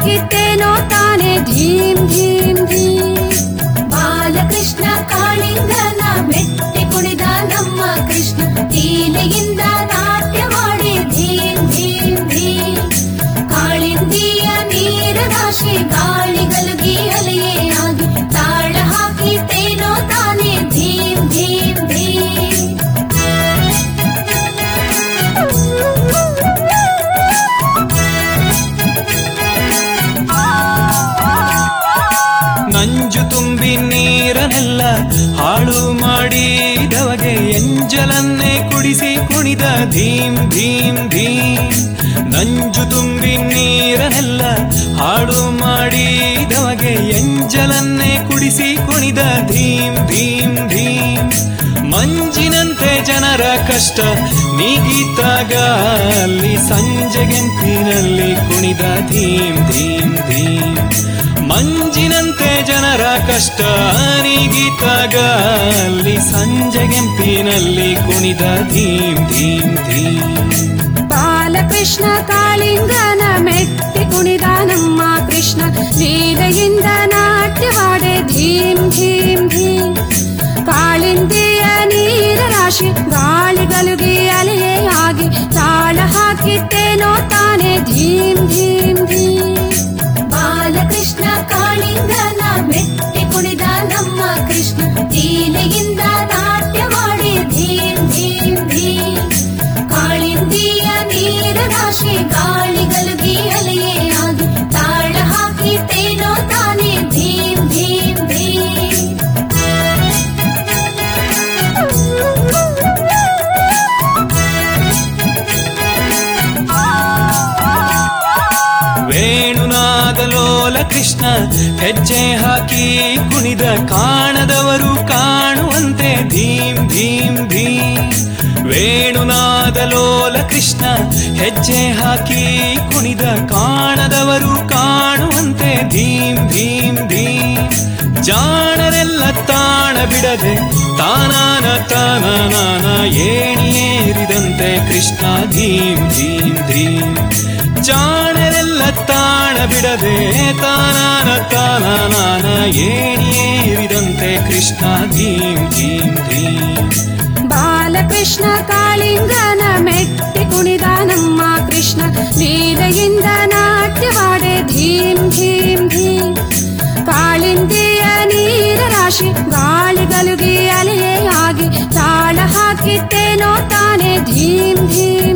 ಹಾಕಿತ್ತೇನೋ ತಾನೆ ಧೀಮ್ ಧೀಮ್ ಧೀಮ್ ಬಾಲಕೃಷ್ಣ ಕಾಳಿಂಗನ ಮೆಟ್ಟಿ ಕುಣಿದ ನಮ್ಮ ಕೃಷ್ಣ ಲೀಲೆಯಿಂದ ನಾಟ್ಯ ಮಾಡಿ ಧೀಮ್ ಧೀಮ್ ಧೀಮ್ ಕಾಳಿಂದಿಯ ನೀರ ರಾಶಿ ಗಾಳಿಗಲಗಿ ಅಲೆಯೇ ಆಗಿ ತಾಳ ಹಾಕಿತ್ತೇನೋ ತಾನೆ ಧೀಮ್ ಧೀಮ್ ಧೀಮ್ ನಂಜು ತುಂಬಿ ನೀರನೆಲ್ಲ ಹಾಳು ಮಾಡಿದವಗೆ ಎಂಜಲನ್ನೇ ಕುಡಿಸಿ ಕುಣಿದ ಧೀಮ್ ಧೀಮ್ ಧೀಮ್ ನಂಜು ತುಂಬಿ ನೀರನೆಲ್ಲ ಹಾಳು ಮಾಡಿದವಗೆ ಎಂಜಲನ್ನೇ ಕುಡಿಸಿ ಕುಣಿದ ಧೀಮ್ ಧೀಮ್ ಧೀಮ್ ಮಂಜಿನಂತೆ ಜನರ ಕಷ್ಟ ನೀಗಿದ್ದಾಗ ಅಲ್ಲಿ ಸಂಜೆಗೆಂಪಿನಲ್ಲಿ ಕುಣಿದ ಧೀಮ್ ಧೀಮ್ ಧೀಮ್ ಮಂಜಿನಂತೆ ಜನರ ಕಷ್ಟ ನೀಗಿದ್ದಾಗ ಅಲ್ಲಿ ಸಂಜೆಗೆಂಪಿನಲ್ಲಿ ಕುಣಿದ ಧೀಮ್ ಧೀಮ್ ಧೀಮ್ ಬಾಲಕೃಷ್ಣ ಕಾಳಿಂಗನ ಮೆಟ್ಟಿ ಕುಣಿದ ನಮ್ಮ ಕೃಷ್ಣ ಲೀಲೆಯಿಂದ ನಾಟ್ಯವಾಡೆ ಧೀಮ್ ಧೀಮ್ ಧೀಮ್ ಕಾಳಿಂದಿಯ ನೀರ ರಾಶಿ ಗಾಳಿಗಲುಗಿ ಅಲೆಯೇ ಆಗಿ ತಾಳ ಹಾಕಿತ್ತೇನೋ ತಾನೆ ಧೀಮ್ ಧೀಮ್ ಧೀಮ್ ಬಾಲಕೃಷ್ಣ ಕಾಳಿಂಗನ ಮೆಟ್ಟಿ ಕುಣಿದ ನಮ್ಮ ಕೃಷ್ಣ ಲೀಲೆಯಿಂದ ನಾಟ್ಯ ಮಾಡಿ ಧೀಮ್ ಧೀಮ್ ಧೀಮ್ ಕಾಳಿಂದಿಯ ನೀರ ರಾಶಿ ಗಾಳಿಗಲಗಿ ಅಲೆಯೇ ಆಗಿ ತಾಳ ಹಾಕಿತ್ತೇನೋ ತಾನೆ ಧೀಮ್ ಧೀಮ್ ಧೀಮ್ ವೇಣುನಾದಲೋಲ ಕೃಷ್ಣ ಹೆಜ್ಜೆ ಹಾಕಿ ಕುಣಿದ ಕಾಣದವರು ಕಾಣುವಂತೆ ಧೀಮ್ ಧೀಮ್ ಧೀಮ್ ವೇಣುನಾದಲೋಲ ಕೃಷ್ಣ ಹೆಜ್ಜೆ ಹಾಕಿ ಕುಣಿದ ಕಾಣದವರು ಕಾಣುವಂತೆ ಧೀಮ್ ಧೀಮ್ ಧೀಮ್ ಜಾಣರೆಲ್ಲ ತಾಣ ಬಿಡದೆ ತಾನಾನ ತಾನಾನ ಏಣಿಯೇರಿದಂತೆ ಕೃಷ್ಣ ಧೀಮ್ ಧೀಮ್ ಧೀಮ್ ಜಾಣರೆಲ್ಲ ತಾಣ ಬಿಡದೆ ತಾನಾನ ತಾನಾನ ಏಣಿಯೇರಿದಂತೆ ಕೃಷ್ಣ ಧೀಮ್ ಧೀಮ್ ಧೀಮ್ ಬಾಲಕೃಷ್ಣ ಕಾಳಿಂಗನ ಮೆಟ್ಟಿ ಕುಣಿದ ನಮ್ಮ ಕೃಷ್ಣ ಲೀಲೆಯಿಂದ ನಾಟ್ಯವಾಡೆ ಧೀಮ್ ಧೀಮ್ ಧೀಮ್ ಕಾಳಿಂದಿಯ ನೀರ ರಾಶಿ ಗಾಳಿಗಲುಗಿ ಅಲೆಯೇ ಆಗಿ ತಾಳ ಹಾಕಿತ್ತೇನೋ ತಾನೆ ಧೀಮ್ ಧೀಮ್